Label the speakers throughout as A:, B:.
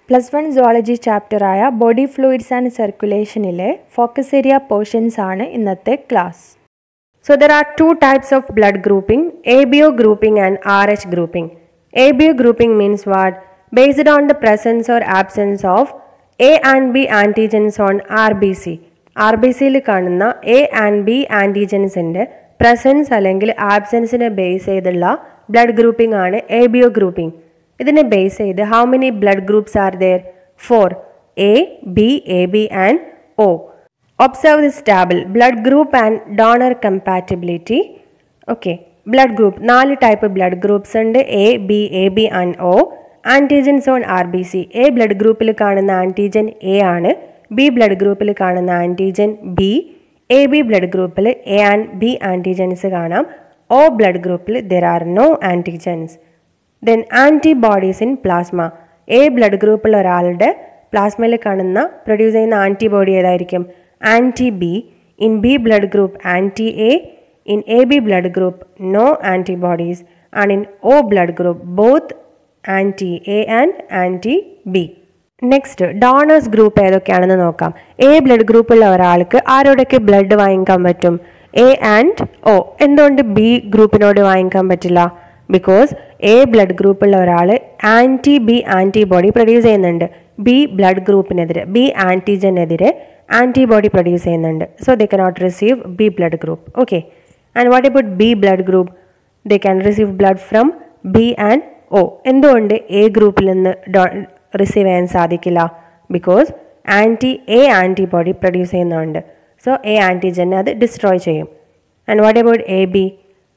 A: Plus one zoology ചാപ്റ്ററായ body fluids and സർക്കുലേഷനിലെ focus area portions ആണ് ഇന്നത്തെ class
B: So there are two types of blood grouping, ABO grouping and RH grouping. ABO grouping means what? Based on the presence or absence of A and B antigens on RBC. RBCയിൽ കാണുന്ന A and B ആൻറ്റിജൻസിൻ്റെ presence അല്ലെങ്കിൽ ആബ്സെൻസിനെ base ചെയ്തുള്ള blood grouping ആണ് A B O grouping ഇതിനെ base ചെയ്ത് how many blood groups are there four A B A B and O Observe this table blood group and donor compatibility. Okay, blood group നാല് type blood groups ഉണ്ട് A B A B and O antigens on R B C A blood ഗ്രൂപ്പിൽ കാണുന്ന antigen A ആണ് B blood ഗ്രൂപ്പിൽ കാണുന്ന antigen B A B blood ഗ്രൂപ്പിൽ A and B antigens കാണാം O blood ഗ്രൂപ്പിൽ there are no antigens then antibodies in plasma A blood ഗ്രൂപ്പുള്ള ഒരാളുടെ പ്ലാസ്മയിൽ കാണുന്ന പ്രൊഡ്യൂസ് ചെയ്യുന്ന ആൻറ്റിബോഡി ഏതായിരിക്കും anti B in B blood group anti A in A B blood group no antibodies and in O blood group both anti A and anti B next donors group ഏതൊക്കെയാണെന്ന് നോക്കാം A blood ഗ്രൂപ്പുള്ള ഒരാൾക്ക് ആരോടൊക്കെ blood വാങ്ങിക്കാൻ പറ്റും A and O എന്തുകൊണ്ട് B ഗ്രൂപ്പിനോട് വാങ്ങിക്കാൻ പറ്റില്ല because A blood ഗ്രൂപ്പുള്ള ഒരാൾ ആൻറ്റി ബി ആൻറ്റിബോഡി പ്രൊഡ്യൂസ് ചെയ്യുന്നുണ്ട് ബി ബ്ലഡ് ഗ്രൂപ്പിനെതിരെ ബി ആൻറ്റിജനെതിരെ ആൻറ്റിബോഡി പ്രൊഡ്യൂസ് ചെയ്യുന്നുണ്ട് so they cannot receive B blood group okay and what about B blood group they can receive blood from B and O എന്തുകൊണ്ട് A ഗ്രൂപ്പിൽ നിന്ന് receive ചെയ്യാൻ സാധിക്കില്ല because anti A antibody produce ചെയ്യുന്നുണ്ട് so A ആൻറ്റിജനെ അത് destroy ചെയ്യും and what about A B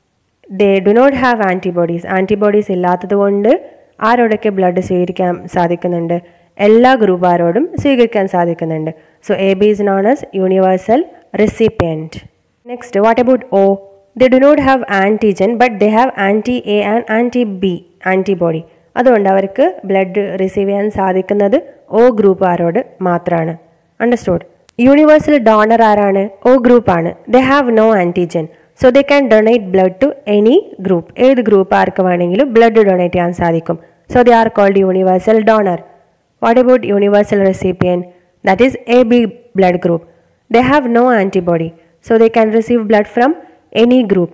B: they do not have antibodies antibodies ഇല്ലാത്തത് കൊണ്ട് ആരോടൊക്കെ ബ്ലഡ് സ്വീകരിക്കാൻ സാധിക്കുന്നുണ്ട് എല്ലാ ഗ്രൂപ്പുകാരോടും സ്വീകരിക്കാൻ സാധിക്കുന്നുണ്ട് so A B is known as universal recipient next what about O they do not have antigen but they have anti A and anti B antibody അതുകൊണ്ട് അവർക്ക് ബ്ലഡ് റിസീവ് ചെയ്യാൻ സാധിക്കുന്നത് ഒ ഗ്രൂപ്പുകാരോട് മാത്രമാണ് അണ്ടർസ്റ്റുഡ് യൂണിവേഴ്സൽ ഡോണർ ആരാണ് O ഗ്രൂപ്പാണ് they have no antigen so they can donate blood to any group ഏത് ഗ്രൂപ്പ് ആർക്ക് വേണമെങ്കിലും ബ്ലഡ് ഡൊണേറ്റ് ചെയ്യാൻ സാധിക്കും so they are called universal donor what about universal recipient that is A B blood group they have no antibody so they can receive blood from any group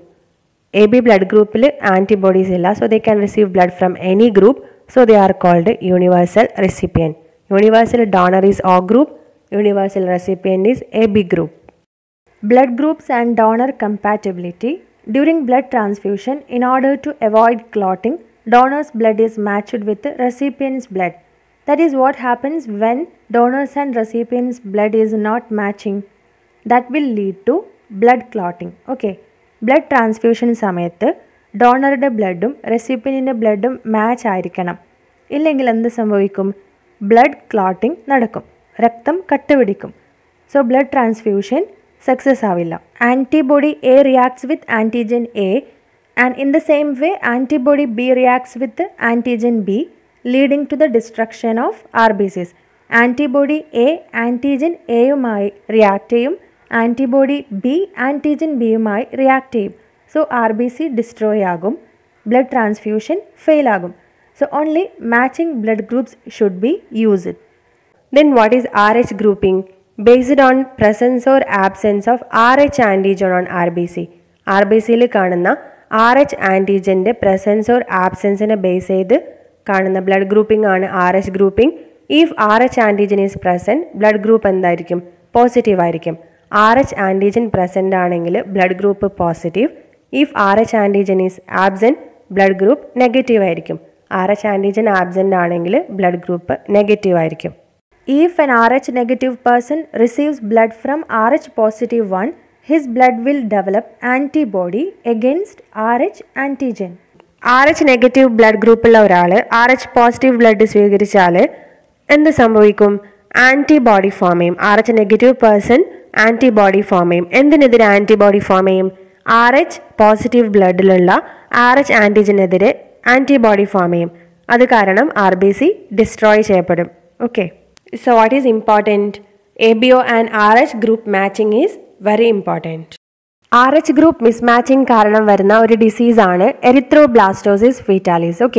B: A B blood ഗ്രൂപ്പിൽ antibodies ഇല്ല so they can receive blood from any group so they are called universal recipient universal donor is O group universal recipient is A B group
A: Blood groups and donor compatibility. During blood transfusion, in order to avoid clotting, donor's blood is matched with the recipient's blood. That is what happens when donors and recipient's blood is not matching. That will lead to blood clotting. Okay. Blood transfusion സമയത്ത് ഡോണറുടെ ബ്ലഡും റെസിപ്പിയൻറ്റിൻ്റെ ബ്ലഡും match ആയിരിക്കണം ഇല്ലെങ്കിൽ എന്ത് സംഭവിക്കും blood clotting നടക്കും രക്തം കട്ടുപിടിക്കും so blood transfusion success ആവില്ല antibody A reacts with antigen A and in the same way antibody B reacts with antigen B leading to the destruction of R B Cs antibody A antigen എയുമായി react ചെയ്യും antibody B antigen ബിയുമായി react ചെയ്യും so R B C destroy ആകും blood transfusion fail ആകും so only matching blood groups should be used
B: Then what is RH grouping? Based on presence or absence of RH antigen on RBC. RBCയിൽ കാണുന്ന R H ആൻറ്റിജൻ്റെ presence or ആബ്സെൻസിനെ base ചെയ്ത് കാണുന്ന blood grouping ആണ് R H grouping if R H antigen is present blood group എന്തായിരിക്കും positive ആയിരിക്കും R H antigen present ആണെങ്കിൽ blood group positive if R H antigen is absent blood group negative ആയിരിക്കും R H antigen absent ആണെങ്കിൽ blood group negative ആയിരിക്കും
A: If an Rh negative person receives blood from Rh positive one, his blood will develop antibody against Rh antigen.
B: R H negative blood ഗ്രൂപ്പുള്ള ഒരാൾ R H positive blood സ്വീകരിച്ചാൽ എന്ത് സംഭവിക്കും antibody form ചെയ്യും R H negative person antibody form ചെയ്യും എന്തിനെതിരെ antibody form ചെയ്യും R H positive ബ്ലഡിലുള്ള ആർ എച്ച് ആൻറ്റിജനെതിരെ ആൻറ്റിബോഡി ഫോം ചെയ്യും അത് കാരണം ആർ ബി സി ഡിസ്ട്രോയ് ചെയ്യപ്പെടും okay so what is important A B O and R H group matching is very important R H group mismatching കാരണം വരുന്ന ഒരു ഡിസീസാണ് erythroblastosis fetalis okay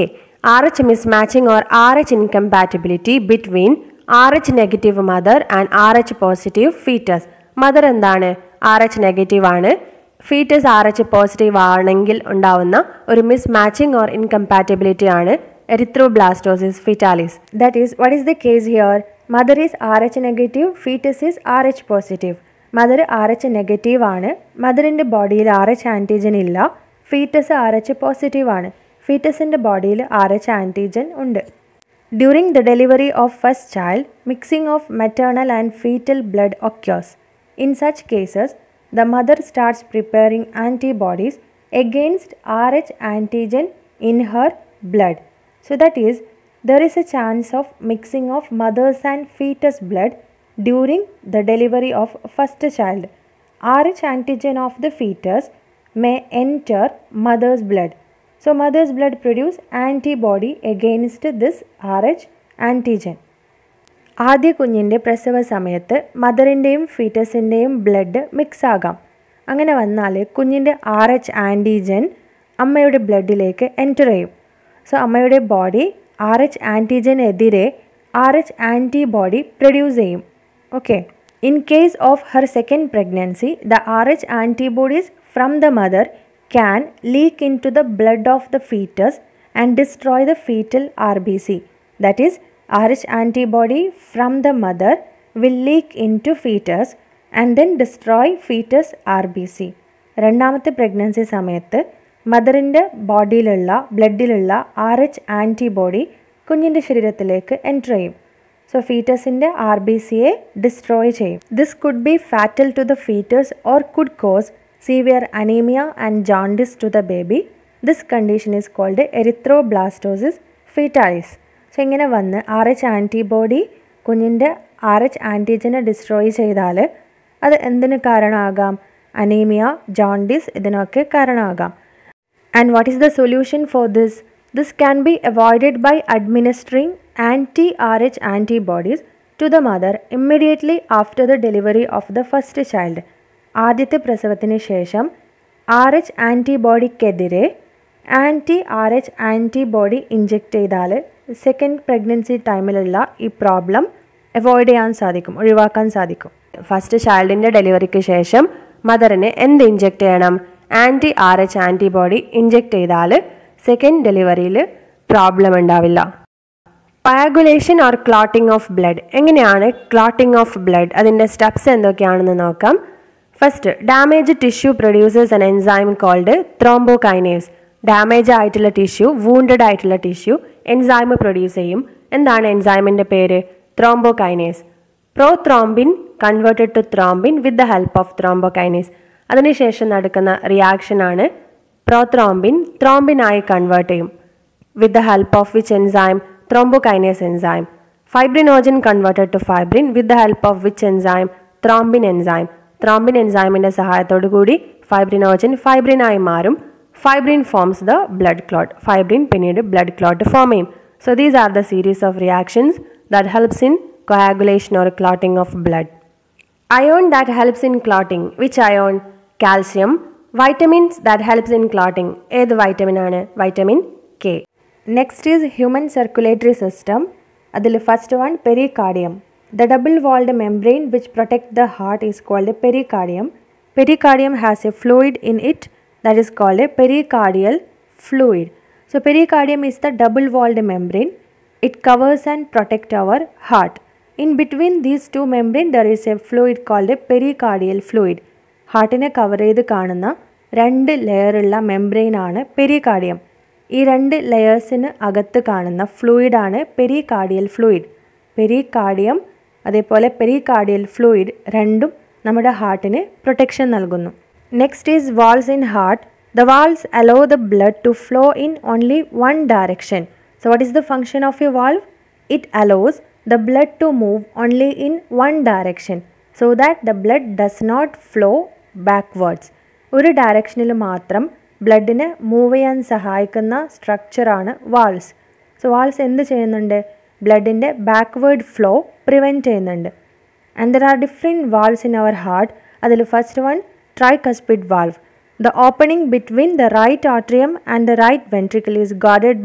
B: RH mismatching or RH incompatibility between RH negative mother and RH positive fetus. Mother എന്താണ് R H negative ആണ് fetus R H positive ആണെങ്കിൽ ഉണ്ടാവുന്ന ഒരു mismatching or incompatibility ആണ് erythroblastosis fetalis
A: That is, what is the case here? Mother is RH negative, fetus is RH positive. Mother R H negative ആണ് മദറിൻ്റെ ബോഡിയിൽ R H antigen ഇല്ല fetus R H positive ആണ് ഫീറ്റസിൻ്റെ ബോഡിയിൽ R H antigen ഉണ്ട് during the delivery of first child mixing of maternal and fetal blood occurs in such cases the mother starts preparing antibodies against R H antigen in her blood. So that is, there is a chance of mixing of mother's and fetus blood during the delivery of first child. RH antigen of the fetus may enter mother's blood. So mother's blood produce antibody against this RH antigen. ആദ്യ കുഞ്ഞിൻ്റെ പ്രസവ സമയത്ത് മദറിൻ്റെയും ഫീറ്റസിൻ്റെയും blood mix ആകാം അങ്ങനെ വന്നാൽ കുഞ്ഞിൻ്റെ R H antigen അമ്മയുടെ ബ്ലഡിലേക്ക് എൻറ്റർ ചെയ്യും സോ അമ്മയുടെ ബോഡി ആർ എച്ച് ആൻറ്റിജനെതിരെ ആർ എച്ച് ആൻറ്റിബോഡി പ്രൊഡ്യൂസ് ചെയ്യും okay in case of her second pregnancy the R H antibodies from the mother can leak into the blood of the fetus and destroy the fetal R B C that is RH antibody from the mother will leak into fetus and then destroy fetus RBC. രണ്ടാമത്തെ pregnancy സമയത്ത് മദറിൻ്റെ ബോഡിയിലുള്ള ബ്ലഡിലുള്ള R H antibody കുഞ്ഞിൻ്റെ ശരീരത്തിലേക്ക് enter ചെയ്യും so ഫീറ്റസിൻ്റെ R B സിയെ ഡിസ്ട്രോയ് ചെയ്യും this could be fatal to the fetus or could cause severe anaemia and jaundice to the baby this condition is called erythroblastosis fetalis so ഇങ്ങനെ വന്ന് R H antibody കുഞ്ഞിൻ്റെ R H ആൻറ്റിജനെ destroy ചെയ്താൽ അത് എന്തിന് കാരണമാകാം anaemia jaundice ഇതിനൊക്കെ കാരണമാകാം and what is the solution for this this can be avoided by administering anti R H antibodies to the mother immediately after the delivery of the first child ആദ്യത്തെ പ്രസവത്തിന് ശേഷം R H ആൻറ്റിബോഡിക്കെതിരെ anti R H antibody inject ചെയ്താൽ second pregnancy ടൈമിലുള്ള ഈ problem avoid ചെയ്യാൻ സാധിക്കും ഒഴിവാക്കാൻ സാധിക്കും
B: ഫസ്റ്റ് ചൈൽഡിൻ്റെ ഡെലിവറിക്ക് ശേഷം മദറിന് എന്ത് ഇഞ്ചെക്ട് ചെയ്യണം anti R H antibody inject ചെയ്താൽ സെക്കൻഡ് ഡെലിവറിയിൽ പ്രോബ്ലം ഉണ്ടാവില്ല coagulation or clotting of blood എങ്ങനെയാണ് ക്ലോട്ടിംഗ് ഓഫ് ബ്ലഡ് അതിൻ്റെ സ്റ്റെപ്സ് എന്തൊക്കെയാണെന്ന് നോക്കാം first damage tissue produces an enzyme called thrombokinase damage ആയിട്ടുള്ള ടിഷ്യൂ വൂണ്ടഡ് ആയിട്ടുള്ള ടിഷ്യൂ എൻസൈം പ്രൊഡ്യൂസ് ചെയ്യും എന്താണ് എൻസൈമിൻ്റെ പേര് thrombokinase prothrombin converted to thrombin with the help of thrombokinase അതിനുശേഷം നടക്കുന്ന റിയാക്ഷനാണ് പ്രോത്രോംബിൻ ത്രോംബിനായി കൺവേർട്ട് ചെയ്യും with the help of which enzyme thrombokinase enzyme fibrinogen converted to fibrin with the help of which enzyme thrombin enzyme thrombin എൻസൈമിൻ്റെ സഹായത്തോടു കൂടി fibrinogen ഫൈബ്രിനായി മാറും fibrin forms the blood clot fibrin പിന്നീട് ബ്ലഡ് ക്ലോട്ട് ഫോം ചെയ്യും so these are the series of reactions that helps in coagulation or clotting of blood. Iron that helps in clotting. Which iron? Calcium. Vitamins that helps in clotting. ഏത് vitamin ആണ് vitamin K.
A: Next is human circulatory system അതിൽ first one pericardium the double walled membrane which protect the heart is called pericardium pericardium has a fluid in it that is called a pericardial fluid. So pericardium is the double walled membrane. It covers and protect our heart. In between these two membrane there is a fluid called a pericardial fluid. ഹാർട്ടിനെ cover ചെയ്ത് കാണുന്ന രണ്ട് ലെയറുള്ള membrane ആണ് pericardium ഈ രണ്ട് ലെയേഴ്സിന് അകത്ത് കാണുന്ന ഫ്ലൂയിഡാണ് പെരികാർഡിയൽ ഫ്ലൂയിഡ് പെരികാർഡിയം അതേപോലെ പെരികാർഡിയൽ ഫ്ലൂയിഡ് രണ്ടും നമ്മുടെ ഹാർട്ടിന് പ്രൊട്ടക്ഷൻ നൽകുന്നു next is valves in heart the valves allow the blood to flow in only one direction so what is the function of you valve it allows the blood to move only in one direction so that the blood does not flow backwards. ഒരു ഡയറക്ഷനിൽ മാത്രം ബ്ലഡിനെ move ചെയ്യാൻ സഹായിക്കുന്ന സ്ട്രക്ചറാണ് walls so valves എന്ത് ചെയ്യുന്നുണ്ട് ബ്ലഡിൻ്റെ backward flow prevent ചെയ്യുന്നുണ്ട് and there are different valves in our heart അതിൽ first one tricuspid valve the opening between the right atrium and the right ventricle is guarded by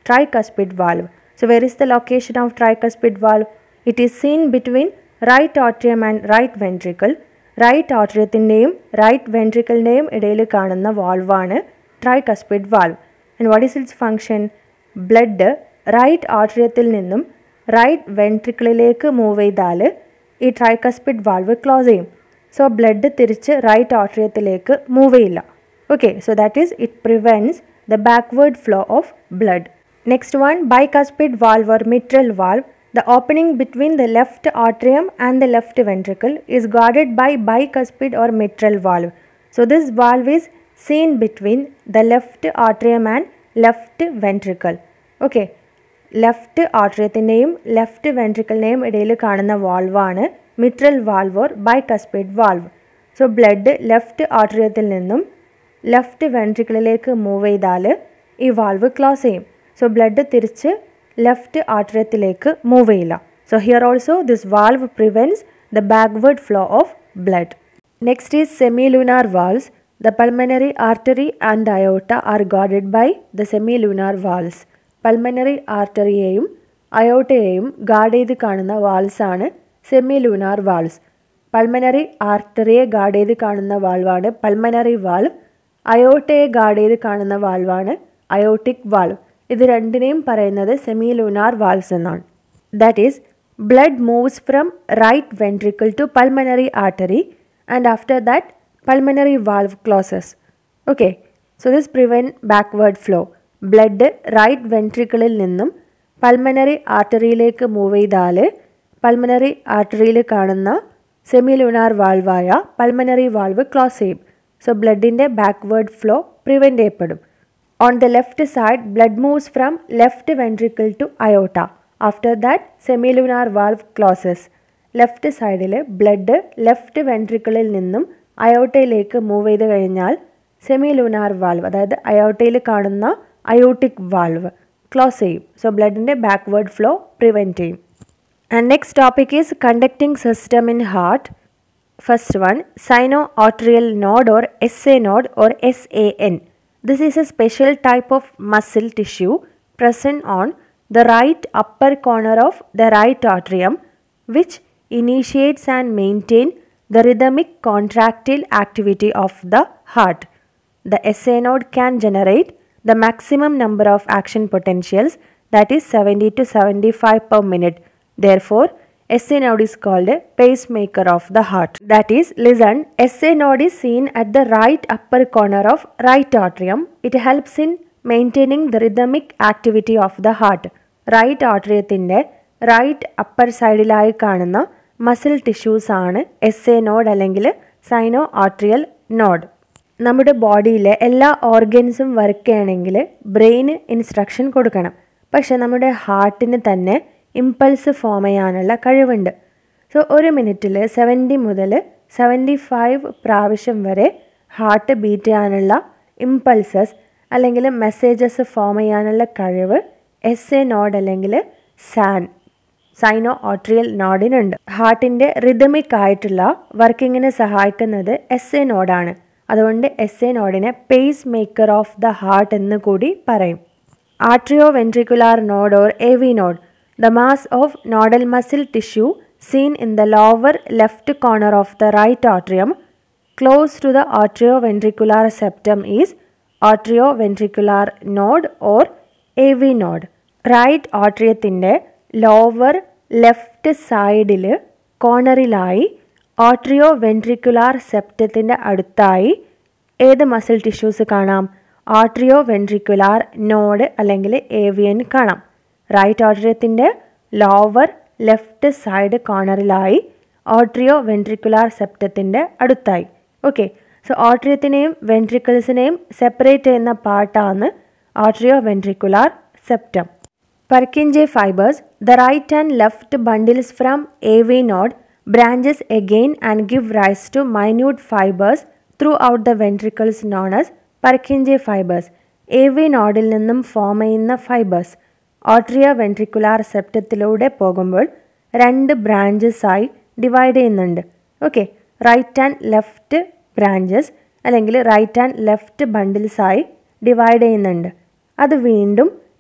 A: tricuspid valve. So where is the location of tricuspid valve? It is seen between right atrium and right ventricle. Right ആട്രിയത്തിൻ്റെയും right വെൻട്രിക്കിളിൻ്റെയും ഇടയിൽ കാണുന്ന വാൾവാണ് tricuspid valve and what is its function blood right ആട്രിയത്തിൽ നിന്നും right വെൻട്രിക്കിളിലേക്ക് move ചെയ്താൽ ഈ ട്രൈകസ്പിഡ് വാൾവ് ക്ലോസ് ചെയ്യും സോ ബ്ലഡ് തിരിച്ച് റൈറ്റ് ആട്രിയത്തിലേക്ക് മൂവ് ചെയ്യില്ല okay so that is it prevents the backward flow of blood. Next one, bicuspid valve or mitral valve. The opening between the left atrium and the left ventricle is guarded by bicuspid or mitral valve. So this valve is seen between the left atrium and left ventricle. Okay. Left ആട്രിയത്തിൻ്റെയും left വെൻട്രിക്കിളിൻ്റെയും ഇടയിൽ കാണുന്ന വാൾവാണ് mitral valve or bicuspid valve so blood left ആട്രിയത്തിൽ നിന്നും left വെൻട്രിക്കിളിലേക്ക് move ചെയ്താൽ ഈ വാൾവ് ക്ലോസ് ചെയ്യും സോ ബ്ലഡ് തിരിച്ച് ലെഫ്റ്റ് ആട്രിയത്തിലേക്ക് മൂവ് ചെയ്യില്ല so here also this valve prevents the backward flow of blood next is semilunar valves the pulmonary artery and aorta are guarded by the semilunar valves pulmonary ആർട്ടറിയെയും അയോട്ടയെയും guard ചെയ്ത് കാണുന്ന valves ആണ് semi lunar valves pulmonary ആർട്ടറിയെ guard ചെയ്ത് കാണുന്ന വാൾവാണ് pulmonary valve അയോട്ടയെ ഗാർഡ് ചെയ്ത് കാണുന്ന വാൾവാണ് അയോട്ടിക് വാൾവ് ഇത് രണ്ടിനെയും പറയുന്നത് സെമി ലൂനാർ വാൾവ്സ് എന്നാണ് that is blood moves from right ventricle to pulmonary artery and after that pulmonary valve closes okay so this prevent backward flow blood right വെൻട്രിക്കിളിൽ നിന്നും പൾമനറി ആർട്ടറിയിലേക്ക് മൂവ് ചെയ്താൽ pulmonary ആർട്ടറിയിൽ കാണുന്ന സെമിലുനാർ വാൾവായ pulmonary valve close ചെയ്യും so ബ്ലഡിൻ്റെ backward flow prevent ചെയ്യപ്പെടും on the left side blood moves from left ventricle to aorta after that semilunar valve closes left സൈഡിൽ ബ്ലഡ് ലെഫ്റ്റ് വെൻട്രിക്കിളിൽ നിന്നും അയോട്ടയിലേക്ക് മൂവ് ചെയ്ത് കഴിഞ്ഞാൽ സെമിലുനാർ വാൾവ് അതായത് അയോട്ടയിൽ കാണുന്ന അയോട്ടിക് വാൾവ് ക്ലോസ് ചെയ്യും സോ ബ്ലഡിൻ്റെ ബാക്ക്വേർഡ് ഫ്ലോ പ്രിവെൻറ്റ് ചെയ്യും and next topic is conducting system in heart first one sinoatrial node or S A node or S A N this is a special type of muscle tissue present on the right upper corner of the right atrium which initiates and maintain the rhythmic contractile activity of the heart. The SA node can generate the maximum number of action potentials that is 70 to 75 per minute. Therefore, SA node is called a pacemaker of the heart. That is, listen, SA node is seen at the right upper corner of right atrium. It helps in maintaining the rhythmic activity of the heart. Right ആട്രിയത്തിൻ്റെ right upper സൈഡിലായി കാണുന്ന muscle tissues ആണ് S A node അല്ലെങ്കിൽ സൈനോ atrial node നമ്മുടെ ബോഡിയിലെ എല്ലാ ഓർഗൻസും work ചെയ്യണമെങ്കിൽ ബ്രെയിന് instruction കൊടുക്കണം പക്ഷെ നമ്മുടെ ഹാർട്ടിന് തന്നെ ഇമ്പൾസ് ഫോം ചെയ്യാനുള്ള കഴിവുണ്ട് സോ ഒരു മിനിറ്റിൽ സെവൻറ്റി മുതൽ സെവൻറ്റി ഫൈവ് പ്രാവശ്യം വരെ ഹാർട്ട് ബീറ്റ് ചെയ്യാനുള്ള ഇമ്പൾസസ് അല്ലെങ്കിൽ മെസ്സേജസ് ഫോം ചെയ്യാനുള്ള കഴിവ് എസ് എ നോഡ് അല്ലെങ്കിൽ സാൻ സൈനോ ഓട്രിയൽ നോഡിനുണ്ട് ഹാർട്ടിൻ്റെ റിതമിക് ആയിട്ടുള്ള വർക്കിങ്ങിന് സഹായിക്കുന്നത് എസ് എ നോഡാണ് അതുകൊണ്ട് എസ് എ നോഡിനെ pacemaker of the heart എന്ന് കൂടി പറയും atrioventricular node or A V node the mass of nodal muscle tissue seen in the lower left corner of the right atrium close to the atrioventricular septum is atrioventricular node or AV node. Right ആട്രിയത്തിൻ്റെ lower left സൈഡിൽ കോർണറിലായി atrioventricular സെപ്റ്റത്തിൻ്റെ അടുത്തായി ഏത് muscle tissues കാണാം atrioventricular node അല്ലെങ്കിൽ AVN കാണാം right ആട്രിയത്തിൻ്റെ ലോവർ ലെഫ്റ്റ് സൈഡ് കോർണറിലായി ഓട്രിയോ വെൻട്രിക്കുലാർ സെപ്റ്റത്തിൻ്റെ അടുത്തായി ഓക്കെ സോ ഓട്രിയത്തിനെയും വെൻട്രിക്കിൾസിനെയും സെപ്പറേറ്റ് ചെയ്യുന്ന പാർട്ടാണ് atrioventricular septum Purkinje fibers, the right and left bundles from AV node branches again and give rise to minute fibers throughout the ventricles known as Purkinje fibers. AV നോഡിൽ നിന്നും form ചെയ്യുന്ന fibres ഓട്രിയ ventricular സെപ്റ്റത്തിലൂടെ പോകുമ്പോൾ രണ്ട് branches ആയി divide ചെയ്യുന്നുണ്ട് okay right and left branches അല്ലെങ്കിൽ right and left bundles ആയി divide ചെയ്യുന്നുണ്ട് അത് വീണ്ടും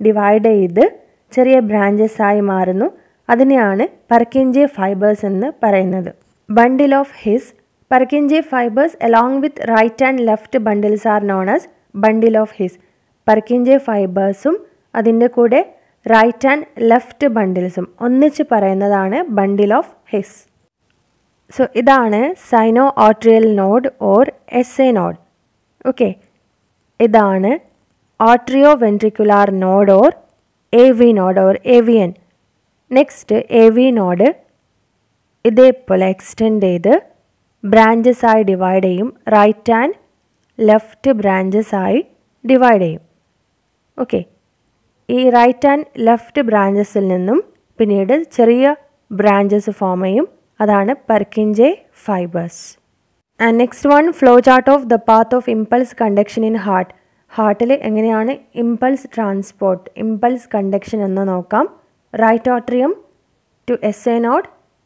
A: ഡിവൈഡ് ചെയ്ത് ചെറിയ ബ്രാഞ്ചസ് ആയി മാറുന്നു അതിനെയാണ് പർക്കിഞ്ചെ ഫൈബേഴ്സ് എന്ന് പറയുന്നത് bundle of His Purkinje fibres along with right and left bundles are known as bundle of His Purkinje ഫൈബേഴ്സും അതിൻ്റെ കൂടെ റൈറ്റ് ആൻഡ് ലെഫ്റ്റ് ബണ്ടിൽസും ഒന്നിച്ച് പറയുന്നതാണ് ബണ്ടിൽ ഓഫ് ഹിസ് സോ ഇതാണ് sinoatrial node or S A node okay ഇതാണ് atrioventricular node or A V node or A V N next A V node ഇതേപോലെ extend ചെയ്ത് branches ആയി divide ചെയ്യും right and left branches ആയി divide ചെയ്യും okay ഈ right and left ബ്രാഞ്ചസിൽ നിന്നും പിന്നീട് ചെറിയ ബ്രാഞ്ചസ് ഫോം ചെയ്യും അതാണ് Purkinje fibres and next one flow chart of the path of impulse conduction in heart ഹാർട്ടിൽ എങ്ങനെയാണ് ഇമ്പൾസ് ട്രാൻസ്പോർട്ട് ഇമ്പൾസ് കണ്ടക്ഷൻ എന്ന് നോക്കാം right atrium to S A node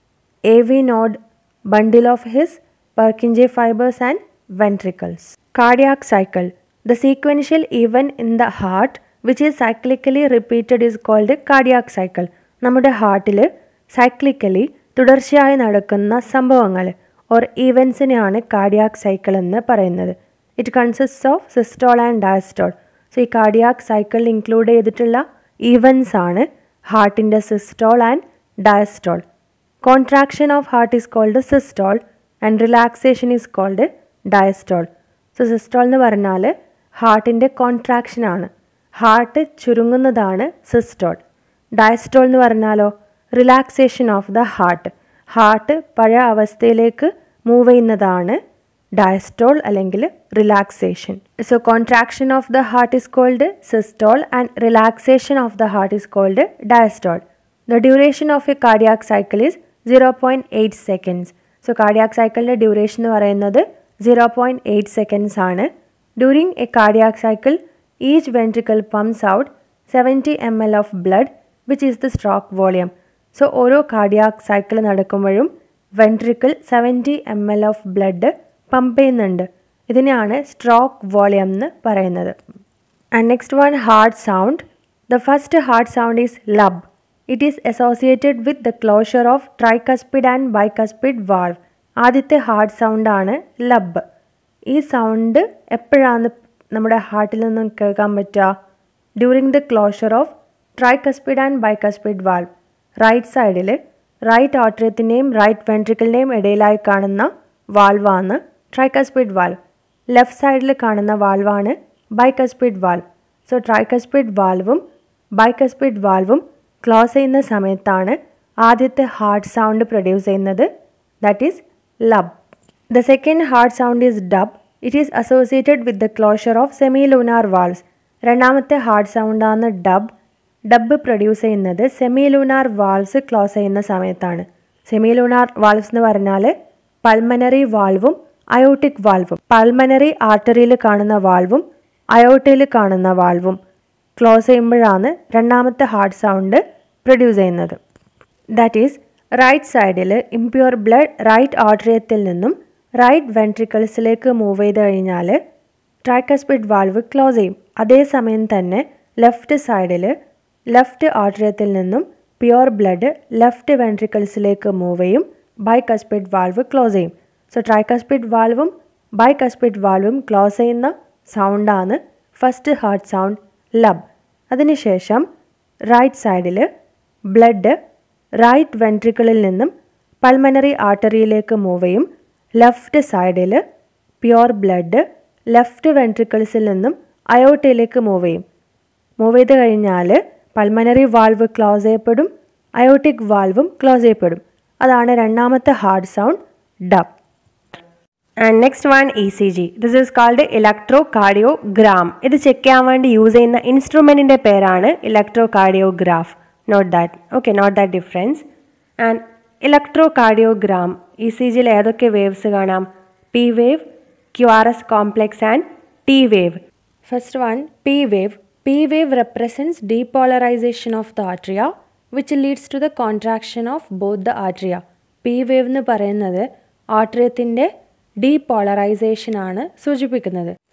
A: A V node bundle of His Purkinje fibres and ventricles cardiac cycle the sequential ഈവൻ in the heart which is cyclically repeated is called cardiac cycle നമ്മുടെ ഹാർട്ടിൽ cyclically തുടർച്ചയായി നടക്കുന്ന സംഭവങ്ങൾ or ഈവൻസിനെയാണ് cardiac cycle എന്ന് പറയുന്നത് it consist of systole and diastole so ഈ cardiac സൈക്കിളിൽ ഇൻക്ലൂഡ് ചെയ്തിട്ടുള്ള ഈവൻസ് ആണ് ഹാർട്ടിൻ്റെ systole and diastole contraction of heart is called systole and relaxation is called diastole so systole എന്ന് പറഞ്ഞാൽ ഹാർട്ടിൻ്റെ കോൺട്രാക്ഷനാണ് ഹാർട്ട് ചുരുങ്ങുന്നതാണ് സിസ്റ്റോൾ ഡയസ്റ്റോൾ എന്ന് പറഞ്ഞാലോ relaxation of the heart heart പഴയ അവസ്ഥയിലേക്ക് മൂവ് ചെയ്യുന്നതാണ് ഡയസ്റ്റോൾ അല്ലെങ്കിൽ relaxation so contraction of the heart is called systole and relaxation of the heart is called diastole the duration of a cardiac cycle is zero point eight seconds so cardiac സൈക്കിളിൻ്റെ duration എന്ന് പറയുന്നത് zero point eight seconds ആണ് during a cardiac cycle each ventricle pumps out seventy M L of blood which is the stroke volume so ഓരോ cardiac cycle നടക്കുമ്പോഴും ventricle seventy M L of blood pump ചെയ്യുന്നുണ്ട് ഇതിനെയാണ് stroke volume എന്ന് പറയുന്നത് and next one heart sound the first heart sound is lub it is associated with the closure of tricuspid and bicuspid valve ആദ്യത്തെ heart സൗണ്ടാണ് lub ഈ sound എപ്പോഴാണ് നമ്മുടെ ഹാർട്ടിൽ നിന്നും കേൾക്കാൻ പറ്റുക during the closure of tricuspid and bicuspid valve right സൈഡിൽ right ഓട്രിയത്തിൻ്റെയും റൈറ്റ് വെൻട്രിക്കിളിൻ്റെയും ഇടയിലായി കാണുന്ന വാൾവാണ് ട്രൈകസ്പിഡ് വാൾവ് ലെഫ്റ്റ് സൈഡിൽ കാണുന്ന വാൾവാണ് ബൈകസ്പിഡ് വാൾവ് സോ ട്രൈകസ്പിഡ് വാൾവും ബൈകസ്പിഡ് വാൾവും ക്ലോസ് ചെയ്യുന്ന സമയത്താണ് ആദ്യത്തെ ഹാർട്ട് സൗണ്ട് പ്രൊഡ്യൂസ് ചെയ്യുന്നത് that is lub the second heart sound is dub it is associated with the closure of semi lunar valves രണ്ടാമത്തെ ഹാർട്ട് സൗണ്ടാണ് ഡബ് ഡബ് പ്രൊഡ്യൂസ് ചെയ്യുന്നത് semi lunar valves close ചെയ്യുന്ന സമയത്താണ് semi lunar valves എന്ന് പറഞ്ഞാൽ pulmonary വാൾവും aortic വാൾവും pulmonary ആർട്ടറിയിൽ കാണുന്ന വാൾവും അയോട്ടയിൽ കാണുന്ന വാൾവും ക്ലോസ് ചെയ്യുമ്പോഴാണ് രണ്ടാമത്തെ ഹാർട്ട് സൗണ്ട് പ്രൊഡ്യൂസ് ചെയ്യുന്നത് ദാറ്റ് ഈസ് റൈറ്റ് സൈഡിൽ ഇംപ്യൂർ ബ്ലഡ് റൈറ്റ് ആർട്ടറിയത്തിൽ നിന്നും റൈറ്റ് വെൻട്രിക്കിൾസിലേക്ക് മൂവ് ചെയ്ത് കഴിഞ്ഞാൽ ട്രൈക്കസ്പിഡ് വാൾവ് ക്ലോസ് ചെയ്യും അതേസമയം തന്നെ ലെഫ്റ്റ് സൈഡിൽ ലെഫ്റ്റ് ആർട്ടറിയത്തിൽ നിന്നും പ്യുവർ ബ്ലഡ് ലെഫ്റ്റ് വെൻട്രിക്കിൾസിലേക്ക് മൂവ് ചെയ്യും ബൈകസ്പിഡ് വാൾവ് ക്ലോസ് ചെയ്യും സോ ട്രൈകസ്പിഡ് വാൾവും ബൈകസ്പിഡ് വാൾവും ക്ലോസ് ചെയ്യുന്ന സൗണ്ടാണ് ഫസ്റ്റ് ഹാർട്ട് സൗണ്ട് ലബ് അതിനുശേഷം റൈറ്റ് സൈഡിൽ ബ്ലഡ് റൈറ്റ് വെൻട്രിക്കിളിൽ നിന്നും പൾമനറി ആർട്ടറിയിലേക്ക് മൂവ് ചെയ്യും ലെഫ്റ്റ് സൈഡിൽ പ്യുവർ ബ്ലഡ് ലെഫ്റ്റ് വെൻട്രിക്കിൾസിൽ നിന്നും അയോട്ടയിലേക്ക് മൂവ് ചെയ്യും മൂവ് ചെയ്ത് കഴിഞ്ഞാൽ പൾമനറി വാൾവ് ക്ലോസ് ചെയ്യപ്പെടും അയോട്ടിക് വാൾവും ക്ലോസ് ചെയ്യപ്പെടും അതാണ് രണ്ടാമത്തെ heart sound dub and next one E C G this is called electro cardiogram ഇത് ചെക്ക് ചെയ്യാൻ വേണ്ടി യൂസ് ചെയ്യുന്ന ഇൻസ്ട്രുമെൻറ്റിൻ്റെ പേരാണ് electro cardiograph note that okay note that difference and electro cardiogram E C ജിയിൽ ഏതൊക്കെ വേവ്സ് കാണാം P wave Q R S complex and T wave first one P wave P wave represents depolarisation of the atria which leads to the contraction of both the atria P wave എന്ന് പറയുന്നത് ആട്രിയത്തിൻ്റെ depolarisation ആണ് സൂചിപ്പിക്കുന്നത്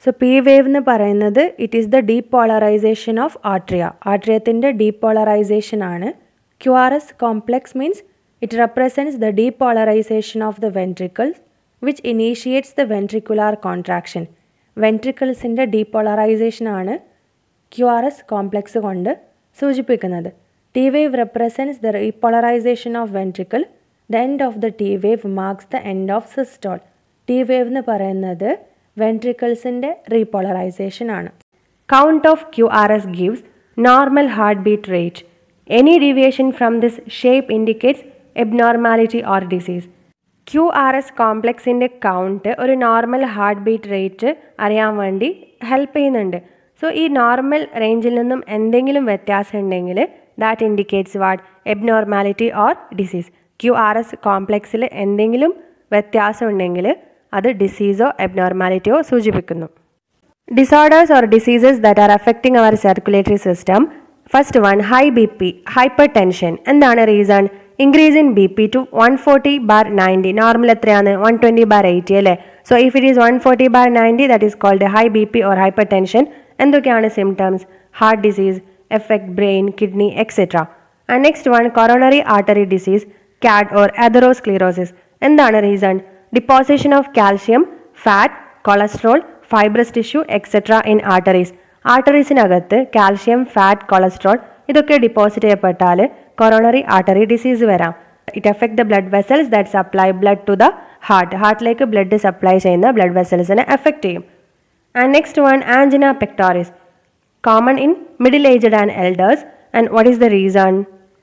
A: so P wave എന്ന് പറയുന്നത് it is the depolarisation of atria ആട്രിയത്തിൻ്റെ depolarisation ആണ് Q R S complex means it represents the depolarisation of the ventricles which initiates the ventricular contraction വെൻട്രിക്കിൾസിൻ്റെ depolarisation ആണ് ക്യു ആർ എസ് കോംപ്ലെക്സ് കൊണ്ട് സൂചിപ്പിക്കുന്നത് T wave represents the repolarisation of ventricle the end of the T wave marks the end of systole T wave എന്ന് പറയുന്നത് വെൻട്രിക്കിൾസിൻ്റെ repolarisation ആണ്
B: Count of QRS gives normal heartbeat rate. Any deviation from this shape indicates abnormality or disease. Q R S കോംപ്ലക്സിൻ്റെ count ഒരു normal heart beat rate അറിയാൻ വേണ്ടി help ചെയ്യുന്നുണ്ട് so ഈ നോർമൽ റേഞ്ചിൽ നിന്നും എന്തെങ്കിലും വ്യത്യാസം ഉണ്ടെങ്കിൽ that indicates what abnormality or disease Q R S കോംപ്ലക്സിൽ എന്തെങ്കിലും വ്യത്യാസം ഉണ്ടെങ്കിൽ അത് ഡിസീസോ എബ്നോർമാലിറ്റിയോ സൂചിപ്പിക്കുന്നു Disorders or diseases that are affecting our circulatory system. First one, high BP, hypertension. എന്താണ് reason increase in B P to one forty bar ninety normal എത്രയാണ് one twenty bar eighty അല്ലേ so if it is one forty bar ninety that is called high B P or hyper tension എന്തൊക്കെയാണ് symptoms heart disease effect brain kidney etcetera and next one coronary artery disease CAD or atherosclerosis എന്താണ് reason deposition of calcium fat cholesterol fibrous tissue etcetera in arteries ആർട്ടറീസിനകത്ത് calcium fat cholesterol ഇതൊക്കെ deposit ചെയ്യപ്പെട്ടാൽ coronary artery disease വരാം it effect the blood vessels that supply blood to the heart ഹാർട്ടിലേക്ക് blood supply ചെയ്യുന്ന blood വെസൽസിനെ effect ചെയ്യും and next one angina pectoris common in middle aged and elders and what is the reason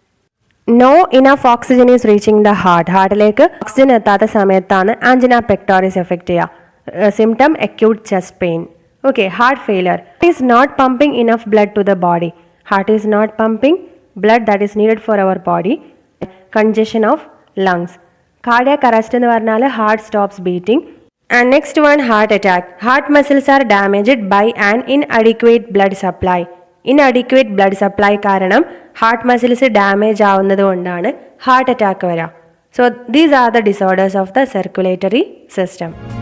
B: no enough oxygen is reaching the heart ഹാർട്ടിലേക്ക് oxygen എത്താത്ത സമയത്താണ് angina pectoris effect ചെയ്യുക symptom acute chest pain okay heart failure is not pumping enough blood to the body heart is not pumping blood that is needed for our body congestion of lungs cardiac arrest എന്ന് പറഞ്ഞാൽ heart stops beating and next one heart attack heart muscles are damaged by an inadequate blood supply inadequate blood supply കാരണം heart muscles damage ആവുന്നത് കൊണ്ടാണ് heart attack വരാം so these are the disorders of the circulatory system